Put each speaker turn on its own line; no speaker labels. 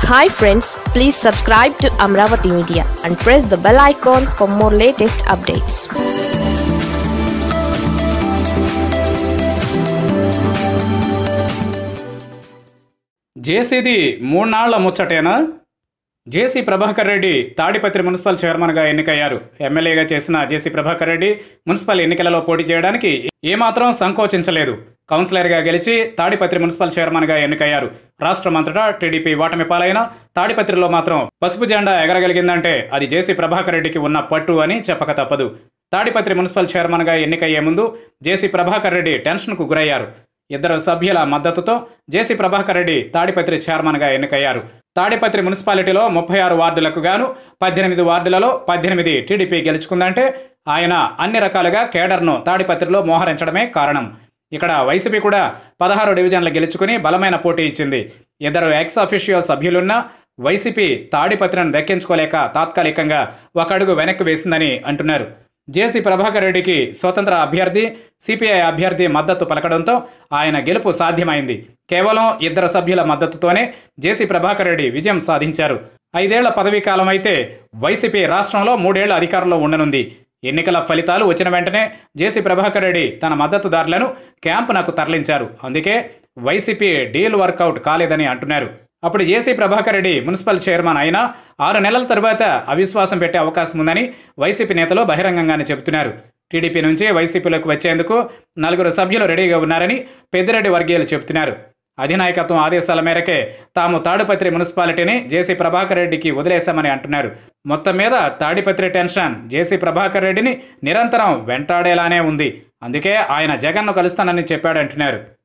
hi friends please subscribe to Amaravati media and press the bell icon for more latest updates
జేసీది మూడునాళ్ల ముచ్చటేనా JC Prabhakar Reddy Tadipatri municipal చైర్మన్గా ఎన్నికయ్యారు ఎమ్మెల్యేగా చేసిన జేసీ ప్రభాకర్ రెడ్డి మున్సిపల్ ఎన్నికలలో పోటీ చేయడానికి ఏమాత్రం సంకోచించలేదు కౌన్సిలర్గా గెలిచి తాడిపత్రి మున్సిపల్ చైర్మన్గా ఎన్నికయ్యారు రాష్ట్రమంతటా టీడీపీ ఓటమి పాలైన తాడిపత్రిలో మాత్రం పసుపు జెండా ఎగరగలిగిందంటే అది జేసీ ప్రభాకర్ రెడ్డికి ఉన్న పట్టు అని చెప్పక తప్పదు తాడిపత్రి మున్సిపల్ చైర్మన్గా ఎన్నికయ్యే ముందు జేసీ ప్రభాకర్ రెడ్డి టెన్షన్కు గురయ్యారు ఇద్దరు సభ్యుల మద్దతుతో జేసీ ప్రభాకర్ రెడ్డి తాడిపత్రి చైర్మన్గా ఎన్నికయ్యారు తాడిపత్రి మున్సిపాలిటీలో ముప్పై ఆరు వార్డులకు గాను పద్దెనిమిది వార్డులలో పద్దెనిమిది టీడీపీ గెలుచుకుందంటే ఆయన అన్ని రకాలుగా కేడర్ను తాడిపత్రిలో మోహరించడమే కారణం ఇక్కడ వైసీపీ కూడా పదహారు డివిజన్లు గెలుచుకుని బలమైన పోటీ ఇచ్చింది ఇద్దరు ఎక్స్ అఫిషియో సభ్యులున్న వైసీపీ తాడిపత్రిని దక్కించుకోలేక తాత్కాలికంగా ఒక అడుగు వెనక్కి వేసిందని అంటున్నారు జేసీ ప్రభాకర్ రెడ్డికి స్వతంత్ర అభ్యర్థి సిపిఐ అభ్యర్థి మద్దతు పలకడంతో ఆయన గెలుపు సాధ్యమైంది కేవలం ఇద్దరు సభ్యుల మద్దతుతోనే జేసీ ప్రభాకర్ రెడ్డి విజయం సాధించారు ఐదేళ్ల పదవీ కాలం అయితే వైసీపీ రాష్ట్రంలో మూడేళ్ల అధికారంలో ఉండనుంది ఎన్నికల ఫలితాలు వచ్చిన వెంటనే జేసీ ప్రభాకర్ రెడ్డి తన మద్దతుదారులను క్యాంపునకు తరలించారు అందుకే వైసీపీ డీల్ వర్కౌట్ కాలేదని అంటున్నారు అప్పుడు JC Prabhakar Reddy municipal chairman అయినా ఆరు నెలల తరువాత అవిశ్వాసం పెట్టే అవకాశం ఉందని వైసీపీ నేతలు బహిరంగంగానే చెబుతున్నారు టీడీపీ నుంచి వైసీపీలోకి వచ్చేందుకు నలుగురు సభ్యులు రెడీగా ఉన్నారని పెద్దిరెడ్డి వర్గీయులు చెబుతున్నారు అధినాయకత్వం ఆదేశాల మేరకే తాము తాడిపత్రి మున్సిపాలిటీని జేసీ ప్రభాకర్ రెడ్డికి వదిలేశామని అంటున్నారు మొత్తం మీద తాడిపత్రి టెన్షన్ జేసీ ప్రభాకర్ రెడ్డిని నిరంతరం వెంటాడేలానే ఉంది అందుకే ఆయన జగన్ను కలుస్తానని చెప్పాడంటున్నారు